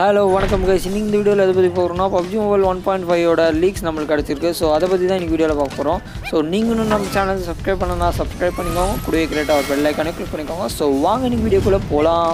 hello வணக்கம் guys இன்னைக்கு இந்த வீடியோவில் எதை பற்றி போகிறோம்னா பப்ஜி மொபைல் ஒன் பாயிண்ட் ஃபைவோட லீக்ஸ் நம்மளுக்கு கிடச்சிருக்கு ஸோ அதை பற்றி தான் இன்றைக்கி வீடியோவில் பார்க்க போகிறோம் ஸோ நீங்களும் நம்ம சேனல் சப்ஸ்கிரைப் பண்ணனா சப்ஸ்கிரைப் பண்ணிக்கோங்க கூடவே கிரேட்டாக ஒரு பெல் ஐக்கானே கிளிக் பண்ணிக்கோங்க ஸோ வாங்க இன்னைக்கு வீடியோக்குள்ளே போகலாம்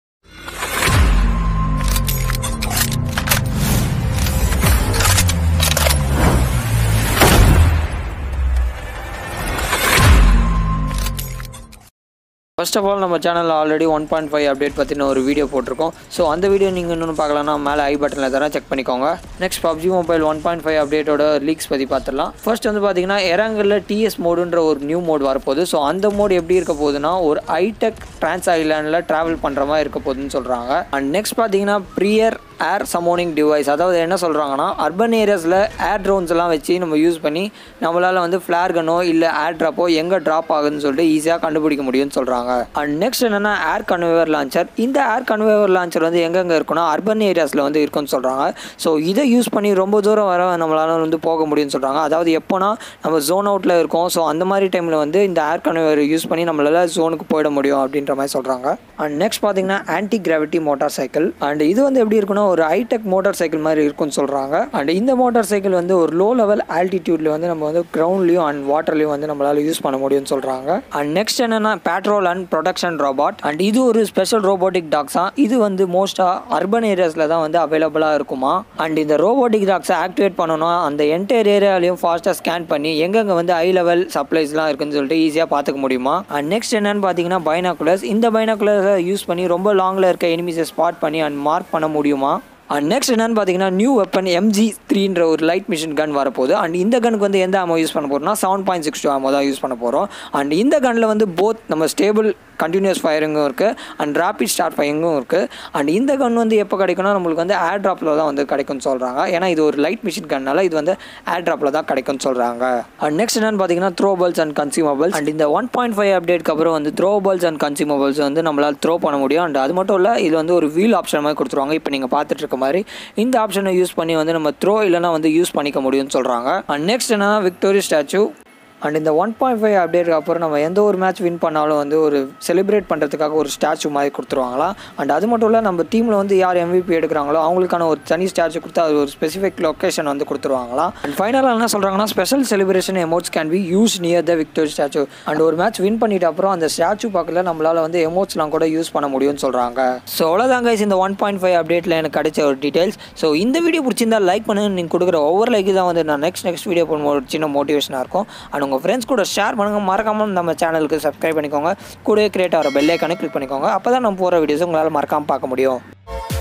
ஃபர்ஸ்ட் ஆஃப் ஆல் நம்ம சேனலில் already one point five update பற்றின ஒரு வீடியோ போட்டிருக்கோம் ஸோ அந்த வீடியோ நீங்கள் இன்னொன்று பார்க்கலன்னா மேலே ஐ பட்டனில் தரேன் செக் பண்ணிக்கோங்க next PUBG mobile one point five அப்டேட்டோட லீக்ஸ் பற்றி பார்த்துடலாம் ஃபர்ஸ்ட் வந்து பார்த்தீங்கன்னா எரங்கலில் டிஎஸ் மோடுன்ற ஒரு நியூ மோட் வரப்போகுது ஸோ அந்த மோடு எப்படி இருக்க போகுதுன்னா ஒரு ஐடெக் டிரான்ஸ் ஐலாண்டில் ட்ராவல் பண்ணுற மாதிரி இருக்க போகுதுன்னு சொல்கிறாங்க அண்ட் நெக்ஸ்ட் பார்த்தீங்கன்னா ப்ரியர் ஏர் சமோனிங் டிவைஸ் அதாவது என்ன சொல்கிறாங்கன்னா அர்பன் ஏரியாஸில் ஏர் ட்ரோன்ஸ் எல்லாம் வச்சு நம்ம யூஸ் பண்ணி நம்மளால் வந்து ஃப்ளார் கனோ இல்லை ஏர் ட்ராப்போ எங்கே ட்ராப் ஆகுதுன்னு சொல்லிட்டு ஈஸியாக கண்டுபிடிக்க முடியும்னு சொல்கிறாங்க அண்ட் நெக்ஸ்ட் என்னென்னா ஏர் கன்வேவர் லான்ச்சர் இந்த ஏர் கன்வேவர் லான்ச்சர் வந்து எங்கெங்கே இருக்குன்னா அர்பன் ஏரியாஸில் வந்து இருக்குன்னு சொல்கிறாங்க ஸோ இதை யூஸ் பண்ணி ரொம்ப தூரம் வர நம்மளால் வந்து போக முடியும்னு சொல்கிறாங்க அதாவது எப்போனா நம்ம ஜோன் அவுட்டில் இருக்கோம் ஸோ அந்த மாதிரி டைமில் வந்து இந்த ஏர் கன்வேவர் யூஸ் பண்ணி நம்மளால் ஜோனுக்கு போயிட முடியும் அப்படின்ற மாதிரி சொல்கிறாங்க அண்ட் நெக்ஸ்ட் பார்த்தீங்கன்னா anti gravity motor cycle and இது வந்து எப்படி இருக்குன்னா ஒரு ஹைடெக் மோட்டார் சைக்கிள் மாதிரி இருக்கும்னு சொல்கிறாங்க அண்ட் இந்த மோட்டார் சைக்கிள் வந்து ஒரு லோ லெவல் ஆல்டிடியூட்ல வந்து நம்ம வந்து கிரவுண்ட்லையும் அண்ட் வாட்டர்லையும் வந்து நம்மளால யூஸ் பண்ண முடியும்னு சொல்கிறாங்க அண்ட் நெக்ஸ்ட் என்னன்னா patrol and production robot and இது ஒரு ஸ்பெஷல் ரோபோட்டிக் டாக்ஸ் தான் இது வந்து மோஸ்ட்டாக அர்பன் ஏரியாஸில் தான் வந்து அவைலபிளாக இருக்குமா அண்ட் இந்த ரோபோட்டிக் டாக்ஸை ஆக்டிவேட் பண்ணணும் அந்த என்டையர் ஏரியாலையும் ஃபாஸ்ட்டாக ஸ்கேன் பண்ணி எங்கெங்கே வந்து ஹை லெவல் சப்ளைஸ்லாம் இருக்குன்னு சொல்லிட்டு ஈஸியாக பார்த்துக்க முடியுமா அண்ட் நெக்ஸ்ட் என்னன்னு பார்த்தீங்கன்னா பைனாகுலர்ஸ் இந்த பைனாகுலர்ஸை யூஸ் பண்ணி ரொம்ப லாங்கில் இருக்க எனிமீஸை ஸ்பாட் பண்ணி அண்ட் மார்க் பண்ண முடியுமா அண்ட் நெக்ஸ்ட் என்னன்னு பார்த்தீங்கன்னா நியூ வெப்பன் எம்ஜி த்ரீன்ற ஒரு லைட் மிஷின் கன் வரப்போகுது அண்ட் இந்த கனுக்கு வந்து எந்த ஆமோ யூஸ் பண்ண போகிறோம்னா seven point six two ammo தான் யூஸ் பண்ண போகிறோம் அண்ட் இந்த கனில் வந்து போத் நம்ம ஸ்டேபிள் கண்டினியூஸ் ஃபயரிங்கும் இருக்குது அண்ட் ரேபிட் ஸ்டார்ட் ஃபயரிங்கும் இருக்குது அண்ட் இந்த கன் வந்து எப்போ கிடைக்கும்னா நம்மளுக்கு வந்து ஏர் ட்ராப்பில் தான் வந்து கிடைக்கும்னு சொல்கிறாங்க ஏன்னா இது ஒரு லைட் மிஷின் கன்னால இது வந்து ஏர் ட்ராப்பில் தான் கிடைக்கும்னு சொல்கிறாங்க அண்ட் நெக்ஸ்ட் என்னன்னு பார்த்தீங்கன்னா த்ரோபல்ஸ் அண்ட் கன்சியூமபிள்ஸ் அண்ட் இந்த ஒன் பாயிண்ட் ஃபைவ் அப்டேட்க்கு அப்புறம் வந்து த்ரோபல்ஸ் அண்ட் கன்சியூமபிள்ஸ் வந்து நம்மளால் த்ரோ பண்ண முடியும் அண்ட் அது மட்டும் இல்லை இது வந்து ஒரு வீல் ஆப்ஷன் மாதிரி கொடுத்துருவாங்க இப்போ நீங்கள் பார்த்துட்டு இருக்க மாதிரி இந்த ஆப்ஷனை யூஸ் பண்ணி வந்து நம்ம த்ரோ இல்லைனா வந்து யூஸ் பண்ணிக்க முடியும்னு சொல்கிறாங்க அண்ட் நெக்ஸ்ட் என்னன்னா விக்டோரி ஸ்டாச்சு அண்ட் இந்த ஒன் பாயிண்ட் ஃபைவ் அப்டேட்டுக்கு அப்புறம் நம்ம எந்த ஒரு மேட்ச் வின் பண்ணாலும் வந்து ஒரு செலிப்ரேட் பண்ணுறதுக்காக ஒரு ஸ்டாச்சு மாதிரி கொடுத்துருவாங்களாம் அண்ட் அது மட்டும் இல்லை நம்ம டீமில் வந்து யார் எம்விபி எடுக்கிறாங்களோ அவங்களுக்கான ஒரு தனி ஸ்டாச்சு கொடுத்து அது ஒரு ஸ்பெசிஃபிக் லொக்கேஷன் வந்து கொடுத்துருவாங்களாம் அண்ட் ஃபைனலாக என்ன சொல்கிறாங்கன்னா special celebration emotes can be use near the victory statue and ஒரு மேட்ச் வின் பண்ணிட்ட அப்புறம் அந்த ஸ்டாச்சு பார்க்கல நம்மளால் வந்து எமோட்ஸ்லாம் கூட யூஸ் பண்ண முடியும்னு சொல்கிறாங்க ஸோ அவ்வளோதாங்க இந்த ஒன் பாயிண்ட் ஃபைவ் அப்டேட்டில் எனக்கு கிடைச்ச ஒரு டீட்டெயில்ஸ் ஸோ இந்த வீடியோ பிடிச்சிருந்தா லைக் பண்ணுங்க நீங்கள் கொடுக்குற ஒவ்வொரு லைக்கு தான் வந்து நான் நெக்ஸ்ட் நெக்ஸ்ட் வீடியோ பண்ணும்போது ஒரு சின்ன மோட்டிவேஷனாக இருக்கும் அண்ட் உங்கள் ஃப்ரெண்ட்ஸ் கூட ஷேர் பண்ணுங்கள் மறக்காமல் நம்ம சேனலுக்கு சப்ஸ்கிரைப் பண்ணிக்கோங்க கூடவே கிரியேட் ஆகிற பெல் ஐக்கானே கிளிக் பண்ணிக்கோங்க அப்போ தான் நம்ம போகிற வீடியோஸ் உங்களால் மறக்காமல் பார்க்க முடியும்